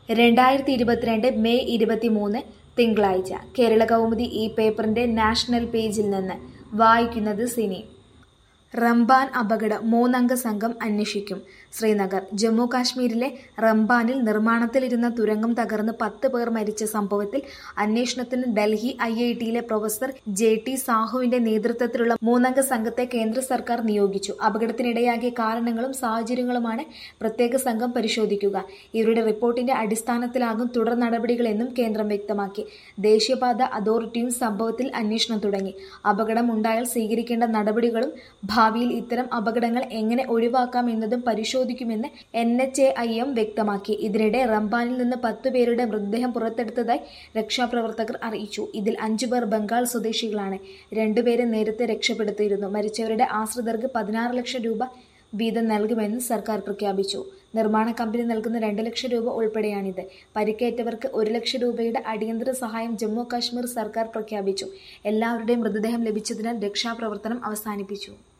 രണ്ടായിരത്തി ഇരുപത്തിരണ്ട് മെയ് ഇരുപത്തിമൂന്ന് തിങ്കളാഴ്ച കേരള കൗമുദി ഈ പേപ്പറിന്റെ നാഷണൽ പേജിൽ നിന്ന് വായിക്കുന്നത് സിനി റംബാൻ അപകടം മൂന്നംഗ സംഘം അന്വേഷിക്കും ശ്രീനഗർ ജമ്മു കാശ്മീരിലെ റംബാനിൽ നിർമ്മാണത്തിലിരുന്ന തുരങ്കം തകർന്ന് പത്ത് പേർ മരിച്ച സംഭവത്തിൽ അന്വേഷണത്തിന് ഡൽഹി ഐ ഐ ടിയിലെ പ്രൊഫസർ ജെ ടി സാഹുവിന്റെ നേതൃത്വത്തിലുള്ള മൂന്നംഗ സംഘത്തെ കേന്ദ്ര സർക്കാർ നിയോഗിച്ചു അപകടത്തിനിടയാക്കിയ കാരണങ്ങളും സാഹചര്യങ്ങളുമാണ് പ്രത്യേക സംഘം പരിശോധിക്കുക ഇവരുടെ റിപ്പോർട്ടിന്റെ അടിസ്ഥാനത്തിലാകും തുടർ നടപടികളെന്നും കേന്ദ്രം വ്യക്തമാക്കി ദേശീയപാത അതോറിറ്റിയും സംഭവത്തിൽ അന്വേഷണം തുടങ്ങി അപകടം ഉണ്ടായാൽ സ്വീകരിക്കേണ്ട നടപടികളും ഭാവിയിൽ ഇത്തരം അപകടങ്ങൾ എങ്ങനെ ഒഴിവാക്കാം എന്നതും പരിശോധിക്കുമെന്ന് N H A I M വ്യക്തമാക്കി ഇതിനിടെ റംബാനിൽ നിന്ന് പത്തു പേരുടെ മൃതദേഹം പുറത്തെടുത്തതായി രക്ഷാപ്രവർത്തകർ അറിയിച്ചു ഇതിൽ അഞ്ചുപേർ ബംഗാൾ സ്വദേശികളാണ് രണ്ടുപേരെ നേരത്തെ രക്ഷപ്പെടുത്തിയിരുന്നു മരിച്ചവരുടെ ആശ്രിതർക്ക് പതിനാറ് ലക്ഷം രൂപ വീതം നൽകുമെന്ന് സർക്കാർ പ്രഖ്യാപിച്ചു നിർമ്മാണ കമ്പനി നൽകുന്ന രണ്ട് ലക്ഷം രൂപ ഉൾപ്പെടെയാണിത് പരിക്കേറ്റവർക്ക് ഒരു ലക്ഷം രൂപയുടെ അടിയന്തര സഹായം ജമ്മു കാശ്മീർ സർക്കാർ പ്രഖ്യാപിച്ചു എല്ലാവരുടെയും മൃതദേഹം ലഭിച്ചതിനാൽ രക്ഷാപ്രവർത്തനം അവസാനിപ്പിച്ചു